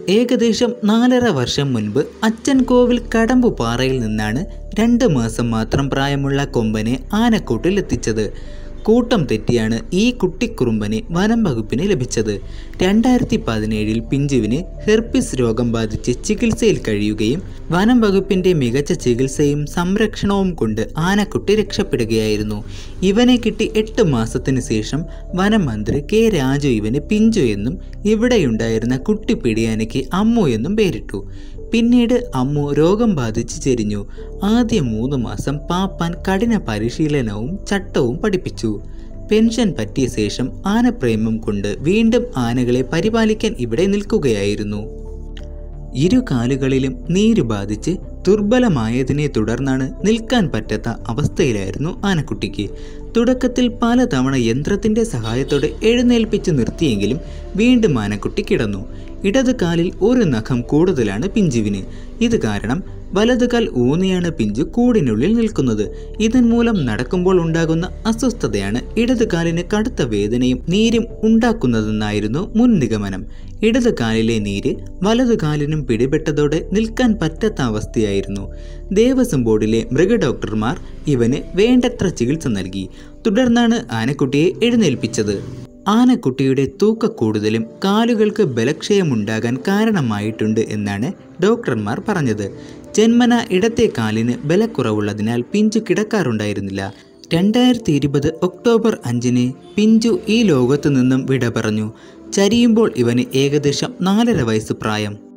ഏകദേശം നാലര വർഷം മുൻപ് അച്ചൻകോവിൽ കടമ്പുപാറയിൽ നിന്നാണ് രണ്ട് മാസം മാത്രം പ്രായമുള്ള കൊമ്പനെ ആനക്കൂട്ടിൽ എത്തിച്ചത് കൂട്ടം തെറ്റിയാണ് ഈ കുട്ടിക്കുറുമ്പനെ വനം വകുപ്പിന് ലഭിച്ചത് രണ്ടായിരത്തി പതിനേഴിൽ പിഞ്ചുവിന് ഹെർപ്പിസ് രോഗം ബാധിച്ച് ചികിത്സയിൽ കഴിയുകയും വനം വകുപ്പിൻ്റെ മികച്ച ചികിത്സയും സംരക്ഷണവും കൊണ്ട് ആനക്കുട്ടി രക്ഷപ്പെടുകയായിരുന്നു ഇവനെ കിട്ടി എട്ട് മാസത്തിന് ശേഷം വനം മന്ത്രി കെ രാജു ഇവന് പിഞ്ചു എന്നും ഇവിടെയുണ്ടായിരുന്ന കുട്ടി പിടിയാനയ്ക്ക് അമ്മു എന്നും പേരിട്ടു പിന്നീട് അമ്മു രോഗം ബാധിച്ച് ചെരിഞ്ഞു ആദ്യ മൂന്ന് മാസം പാപ്പാൻ കഠിന പരിശീലനവും ചട്ടവും പഠിപ്പിച്ചു പെൻഷൻ പറ്റിയ ശേഷം ആനപ്രേമം കൊണ്ട് വീണ്ടും ആനകളെ പരിപാലിക്കാൻ ഇവിടെ നിൽക്കുകയായിരുന്നു ഇരു കാലുകളിലും നീര് ബാധിച്ച് ദുർബലമായതിനെ തുടർന്നാണ് നിൽക്കാൻ പറ്റാത്ത അവസ്ഥയിലായിരുന്നു ആനക്കുട്ടിക്ക് തുടക്കത്തിൽ പലതവണ യന്ത്രത്തിൻ്റെ സഹായത്തോടെ എഴുന്നേൽപ്പിച്ച് നിർത്തിയെങ്കിലും വീണ്ടും ആനക്കുട്ടി കിടന്നു ഇടത് കാലിൽ ഒരു നഖം കൂടുതലാണ് പിഞ്ചുവിന് ഇത് കാരണം വലതുകാൽ ഊന്നിയാണ് പിഞ്ചു കൂടിനുള്ളിൽ നിൽക്കുന്നത് ഇതൻ മൂലം നടക്കുമ്പോൾ ഉണ്ടാകുന്ന അസ്വസ്ഥതയാണ് ഇടത് കാലിന് കടുത്ത വേദനയും നീരും ഉണ്ടാക്കുന്നതെന്നായിരുന്നു മുൻ നിഗമനം ഇടത് കാലിലെ നീര് വലതു കാലിനും പിടിപെട്ടതോടെ നിൽക്കാൻ പറ്റാത്ത അവസ്ഥയായിരുന്നു ദേവസ്വം ബോർഡിലെ മൃഗഡോക്ടർമാർ ഇവന് വേണ്ടത്ര ചികിത്സ നൽകി തുടർന്നാണ് ആനക്കുട്ടിയെ എഴുന്നേൽപ്പിച്ചത് ആനക്കുട്ടിയുടെ തൂക്ക കൂടുതലും കാലുകൾക്ക് ബലക്ഷയമുണ്ടാകാൻ കാരണമായിട്ടുണ്ട് എന്നാണ് ഡോക്ടർമാർ പറഞ്ഞത് ജന്മന ഇടത്തെ കാലിന് ബലക്കുറവുള്ളതിനാൽ പിഞ്ചു കിടക്കാറുണ്ടായിരുന്നില്ല രണ്ടായിരത്തി ഇരുപത് ഒക്ടോബർ അഞ്ചിന് പിഞ്ചു ഈ ലോകത്തു നിന്നും വിട പറഞ്ഞു ചരിയുമ്പോൾ ഇവന് ഏകദേശം നാലര വയസ്സ് പ്രായം